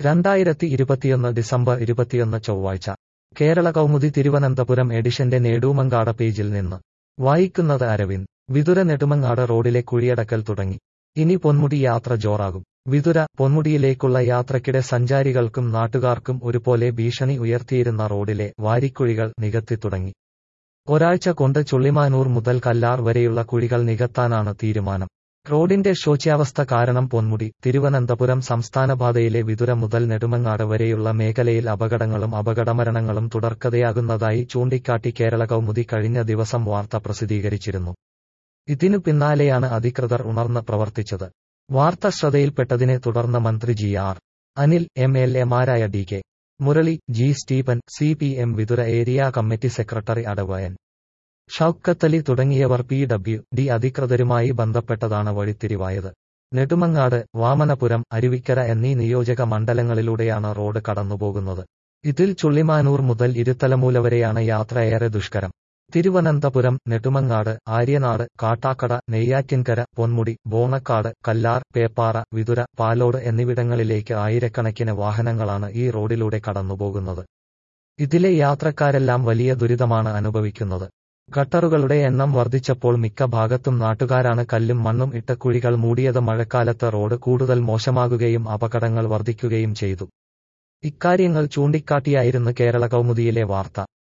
രണ്ടായിരത്തി ഇരുപത്തിയൊന്ന് ഡിസംബർ ഇരുപത്തിയൊന്ന് ചൊവ്വാഴ്ച കേരള കൗമുദി തിരുവനന്തപുരം എഡിഷന്റെ നേടൂമങ്കാട പേജിൽ നിന്ന് വായിക്കുന്നത് അരവിന്ദ് വിതുര നെടുമങ്ങാട് റോഡിലെ കുഴിയടക്കൽ തുടങ്ങി ഇനി പൊന്മുടി യാത്ര ജോറാകും വിതുര പൊന്മുടിയിലേക്കുള്ള യാത്രക്കിടെ സഞ്ചാരികൾക്കും നാട്ടുകാർക്കും ഒരുപോലെ ഭീഷണി ഉയർത്തിയിരുന്ന റോഡിലെ വാരിക്കുഴികൾ നികത്തി തുടങ്ങി ഒരാഴ്ച കൊണ്ട് ചുള്ളിമാനൂർ മുതൽ കല്ലാർ വരെയുള്ള കുഴികൾ നികത്താനാണ് തീരുമാനം റോഡിന്റെ ശോച്യാവസ്ഥ കാരണം പൊന്മുടി തിരുവനന്തപുരം സംസ്ഥാനപാതയിലെ വിതുര മുതൽ നെടുമങ്ങാട് വരെയുള്ള മേഖലയിൽ അപകടങ്ങളും അപകടമരണങ്ങളും തുടർക്കഥയാകുന്നതായി ചൂണ്ടിക്കാട്ടി കേരള കൗമുദി കഴിഞ്ഞ ദിവസം വാർത്ത പ്രസിദ്ധീകരിച്ചിരുന്നു ഇതിനു പിന്നാലെയാണ് അധികൃതർ ഉണർന്ന് പ്രവർത്തിച്ചത് വാർത്ത ശ്രദ്ധയിൽപ്പെട്ടതിനെ തുടർന്ന് മന്ത്രി G R Anil M L എമാരായ D K Murali G Stephen C P M Vithura area committee secretary Adavayan Shoukathali തുടങ്ങിയവർ പി ഡബ്ല്യു ഡി അധികൃതരുമായി ബന്ധപ്പെട്ടതാണ് വഴിത്തിരിവായത് നെടുമങ്ങാട് വാമനപുരം അരുവിക്കര എന്നീ നിയോജക മണ്ഡലങ്ങളിലൂടെയാണ് റോഡ് കടന്നുപോകുന്നത് ഇതിൽ ചുള്ളിമാനൂർ മുതൽ ഇരുത്തലമൂല വരെയാണ് യാത്ര ഏറെ ദുഷ്കരം തിരുവനന്തപുരം നെടുമങ്ങാട് ആര്യനാട് കാട്ടാക്കട നെയ്യാറ്റിൻകര പൊന്മുടി ബോണക്കാട് കല്ലാർ പേപ്പാറ വിതുര പാലോട് എന്നിവിടങ്ങളിലേക്ക് ആയിരക്കണക്കിന് വാഹനങ്ങളാണ് ഈ റോഡിലൂടെ കടന്നുപോകുന്നത് ഇതിലെ യാത്രക്കാരെല്ലാം വലിയ ദുരിതമാണ് അനുഭവിക്കുന്നത് ഗട്ടറുകളുടെ എണ്ണം വർദ്ധിച്ചപ്പോൾ മിക്ക ഭാഗത്തും നാട്ടുകാരാണ് കല്ലും മണ്ണും ഇട്ട കുഴികൾ മൂടിയത് മഴക്കാലത്ത് റോഡ് കൂടുതൽ മോശമാകുകയും അപകടങ്ങൾ വർദ്ധിക്കുകയും ചെയ്തു ഇക്കാര്യങ്ങൾ ചൂണ്ടിക്കാട്ടിയായിരുന്നു കേരള കൗമുദിയിലെ വാർത്ത